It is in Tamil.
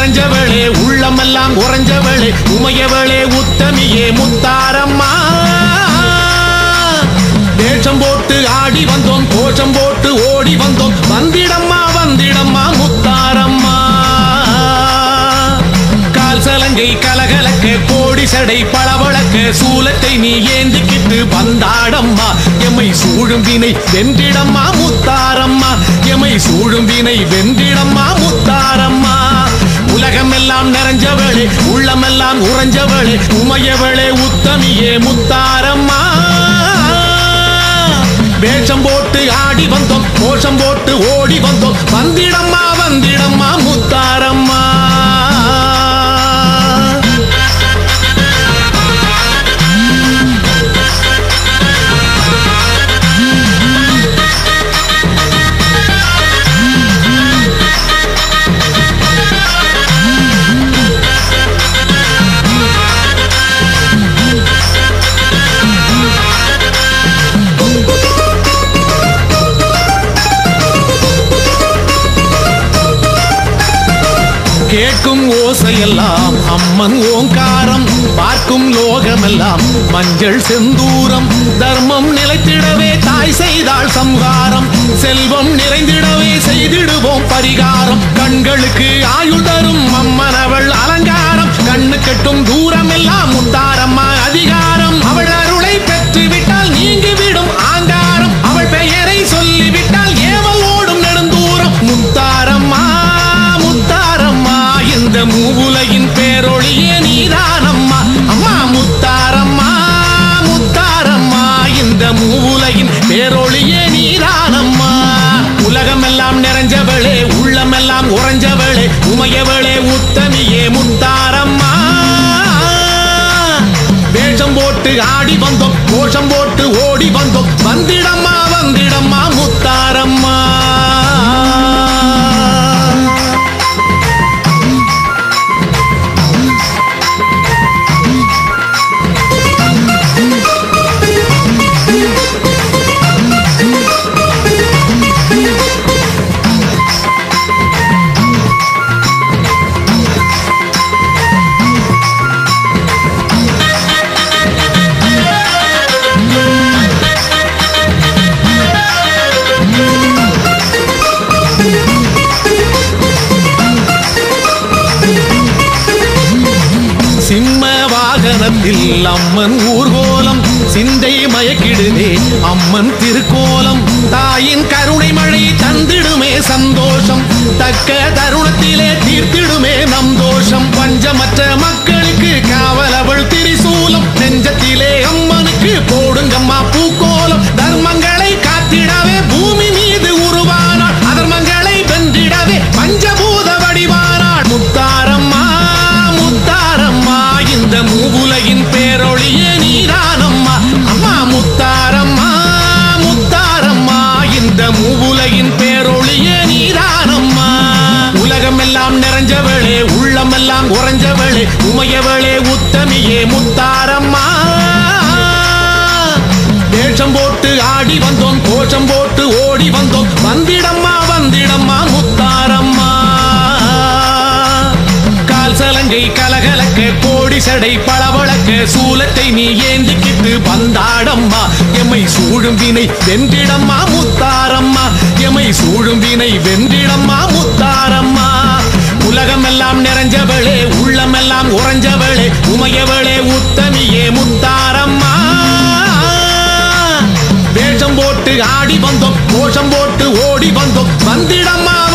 நிறைஞ்சவளே உள்ளமெல்லாம் உறைஞ்சவளே உமையவளே உத்தமியே முத்தாரம்மா வேஷம் போட்டு ஆடி வந்தோம் கோஷம் போட்டு ஓடி வந்தோம் வந்திடம்மா வந்திடம்மா முத்தாரம்மா கால் சலங்கை கலகலக்க கோடி சடை பளபளக்க சூலத்தை நீ ஏந்திக்கிட்டு வந்தாடம்மா எம்மை சூழும் வினை வென்றிடம்மா முத்தாரம்மா எம்மை சூழும் வினை வென்றிடம்மா முத்தாரம்மா உலகமெல்லாம் நிறைஞ்சவளே உள்ளமெல்லாம் உறைஞ்சவளே உமையவளே உத்தமியே முத்தாரம்மா வேஷம் போட்டு ஆடி வந்தோம் கோஷம் போட்டு ஓடி வந்தோம் வந்திடம்மா வந்திடம்மா முத்தாரம்மா கேட்கும் ஓசையெல்லாம் அம்மன் ஓங்காரம் பார்க்கும் லோகமெல்லாம் மஞ்சள் செந்தூரம் தர்மம் நிலைத்திடவே தாய் செய்தாள் சம்ஹாரம் செல்வம் நிறைந்திடவே செய்திடுவோம் பரிகாரம் கண்களுக்கு ஆயுள் தரும் அம்மன் அவள் அலங்காரம் கண்ணு கட்டும் தூரம் எல்லாம் முத்தாரம்மா அதிகாரம் அவள் அருளை பெற்று விட்டால் நீங்கிவிடும் ஆங்காரம் அவள் பெயரை சொல்லிவிட்டால் ஏவல் ஓடும் நெடுந்தூரம் முத்தாரம்மா முத்தாரம்மா இந்த மூவுலகின் பேரொழியே நீதானம்மா அம்மா முத்தாரம்மா முத்தாரம்மா இந்த மூவுலகின் பேரொழியே நீதானம்மா உலகமெல்லாம் நிறைஞ்சவளே உள்ளமெல்லாம் உறைஞ்சவளே உமையவளே உத்தமியே முத்தாரம்மா வேஷம் போட்டு ஆடி வந்தோம் கோஷம் போட்டு ஓடி வந்தோம் வந்திடம்மா வந்திடம்மா முத்தாரம்மா சிம்ம வாகனத்தில் அம்மன் ஊர்கோலம் சிந்தை மயக்கிடுதே அம்மன் திருக்கோலம் தாயின் கருணை மழை தந்திடுமே சந்தோஷம் தக்க தருணத்திலே தீர்த்திடுமே நம் தோஷம் பஞ்சமற்ற மக்களுக்கு காவலவள் திரிசூலம் நெஞ்சத்திலே அம்மனுக்கு போடுங்கம்மா பூக்கோலம் தர்மங்களை காத்திடவே பூமி மீது உருவானாள் அதர்மங்களை வென்றிடவே பஞ்சபூத வடிவானாள் முத்தாரம்மா முத்தாரம்மா இந்த மூவுலகின் பேரொழியே நீதானம்மா அம்மா முத்தாரம்மா முத்தாரம்மா இந்த மூவுலகின் பேரொழியே நீதானம்மா உலகமெல்லாம் நிறைஞ்சவளே உள்ளமெல்லாம் உறைஞ்சவளே உமையவளே உத்தமியே முத்தாரம்மா வேஷம் போட்டு ஆடி வந்தோம் கோஷம் போட்டு ஓடி வந்தோம் வந்திடம்மா வந்திடம்மா முத்தாரம்மா கால் சலங்கை கலகலக்க கோடி சடை பளபளக்க சூலத்தை நீ ஏந்திக்கிட்டு வந்தாடம்மா எம்மை சூழும் வினை வென்றிடம்மா முத்தாரம்மா எம்மை சூழும் வினை வென்றிடம்மா முத்தாரம்மா உலகமெல்லாம் நிறைஞ்சவளே உள்ளமெல்லாம் உறைஞ்சவளே உமையவளே உத்தமியே முத்தாரம்மா வேஷம் போட்டு ஆடி வந்தோம் கோஷம் போட்டு ஓடி வந்தோம் வந்திடம்மா